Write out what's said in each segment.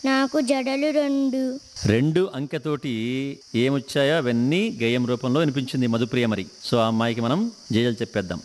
నాకు జడలు రెండు రెండు అంకెతోటి ఏమొచ్చాయో అవన్నీ గేయం రూపంలో వినిపించింది మధుప్రియ మరి సో ఆ అమ్మాయికి మనం జేజలు చెప్పేద్దాం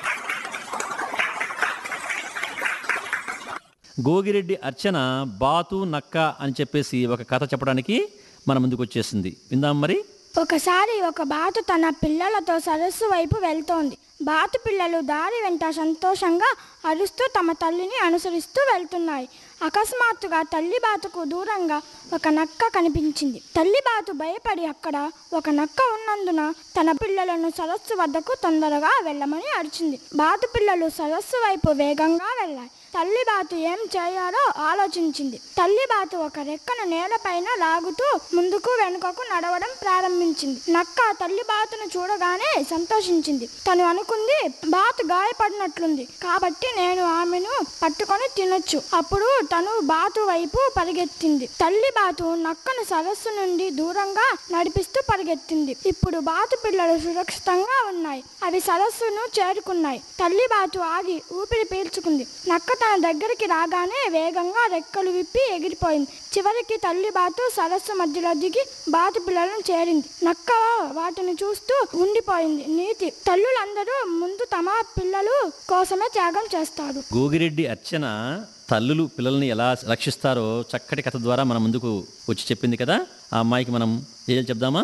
గోగిరెడ్డి అర్చన బాతు నక్క అని చెప్పేసి ఒక కథ చెప్పడానికి మన ముందుకు వచ్చేసింది విందాం మరి ఒకసారి ఒక బాతు తన పిల్లలతో సరస్సు వైపు వెళ్తోంది బాతు పిల్లలు దారి వెంట సంతోషంగా అరుస్తూ తమ తల్లిని అనుసరిస్తూ వెళ్తున్నాయి అకస్మాత్తుగా తల్లి బాతుకు దూరంగా ఒక నక్క కనిపించింది తల్లి బాతు భయపడి అక్కడ ఒక నక్క ఉన్నందున తన పిల్లలను సరస్సు వద్దకు తొందరగా వెళ్ళమని అరిచింది బాతు పిల్లలు సరస్సు వైపు వేగంగా వెళ్ళాయి తల్లి బాతు ఏం చేయాలో ఆలోచించింది తల్లి బాతు ఒక రెక్కను నేలపైన లాగుతూ ముందుకు వెనుకకు నడవడం ప్రారంభించింది నక్క తల్లి బాతును చూడగానే సంతోషించింది తను అనుకుంది బాతు గాయపడినట్లుంది కాబట్టి నేను ఆమెను పట్టుకొని తినొచ్చు అప్పుడు తను బాతు వైపు పరిగెత్తింది తల్లి బాతు నక్కను సరస్సు నుండి దూరంగా నడిపిస్తూ పరిగెత్తింది ఇప్పుడు బాతు పిల్లలు సురక్షితంగా ఉన్నాయి అవి సరస్సును చేరుకున్నాయి తల్లి బాతు ఆగి ఊపిరి పీల్చుకుంది నక్క తన దగ్గరికి రాగానే వేగంగా రెక్కలు విప్పి ఎగిరిపోయింది చివరికి తల్లి బాతు సరస్సు మధ్యలో దిగి బాతు పిల్లలను చేరింది నక్క వాటిని చూస్తూ ఉండిపోయింది నీతి తల్లులందరూ ముందు తమ పిల్లలు కోసమే త్యాగం చేస్తారు గోగిరెడ్డి అర్చన తల్లులు పిల్లల్ని ఎలా రక్షిస్తారో చక్కటి కథ ద్వారా మన ముందుకు వచ్చి చెప్పింది కదా ఆ అమ్మాయికి మనం జేజలు చెప్దామా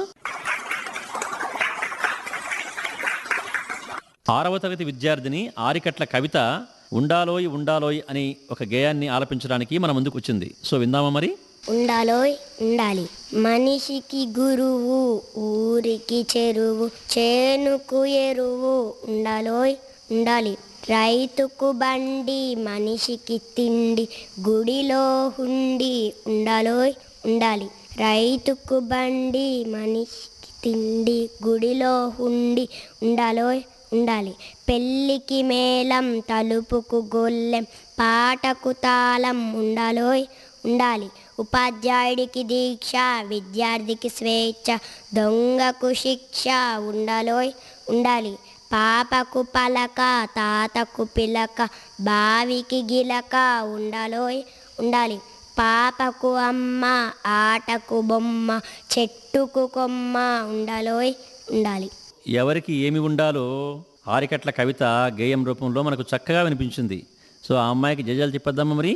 ఆరవ తరగతి విద్యార్థిని ఆరికట్ల కవిత ఉండాలోయ్ ఉండాలోయ్ అని ఒక గేయాన్ని ఆలపించడానికి మన ముందుకు వచ్చింది సో విందామా మరి ఉండాలోయ్ ఉండాలి మనిషికి గురువు ఊరికి చెరువు చేనుకు ఎరువు ఉండాలోయ్ ఉండాలి రైతుకు బండి మనిషికి తిండి గుడిలో హుండి ఉండాలోయ్ ఉండాలి రైతుకు బండి మనిషికి తిండి గుడిలో హుండి ఉండాలోయ్ ఉండాలి పెళ్ళికి మేళం తలుపుకు గొల్లెం పాటకు తాళం ఉండాలోయ్ ఉండాలి ఉపాధ్యాయుడికి దీక్ష విద్యార్థికి స్వేచ్ఛ దొంగకు శిక్ష ఉండాలోయ్ ఉండాలి పాపకు పలక తాతకు పిలక బావికి గిలక ఉండాలోయ్ ఉండాలి పాపకు అమ్మ ఆటకు బొమ్మ చెట్టుకు కొమ్మ ఉండాలోయ్ ఉండాలి ఎవరికి ఏమి ఉండాలో ఆరికట్ల కవిత గేయం రూపంలో మనకు చక్కగా వినిపించింది సో ఆ అమ్మాయికి జేజాలు చెప్పేద్దామా మరి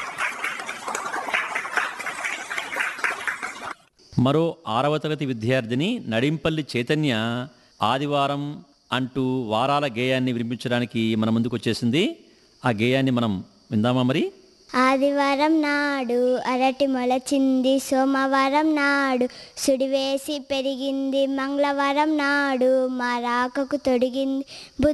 మరో ఆరవ తరగతి విద్యార్థిని నడింపల్లి చైతన్య ఆదివారం అంటూ వారాల గేయాన్ని వినిపించడానికి మన ముందుకు వచ్చేసింది ఆ గేయాన్ని మనం విందామా మరి ఆదివారం నాడు అరటి మొలచింది సోమవారం నాడు సుడివేసి పెరిగింది మంగళవారం నాడు మా రాకకు తొడిగింది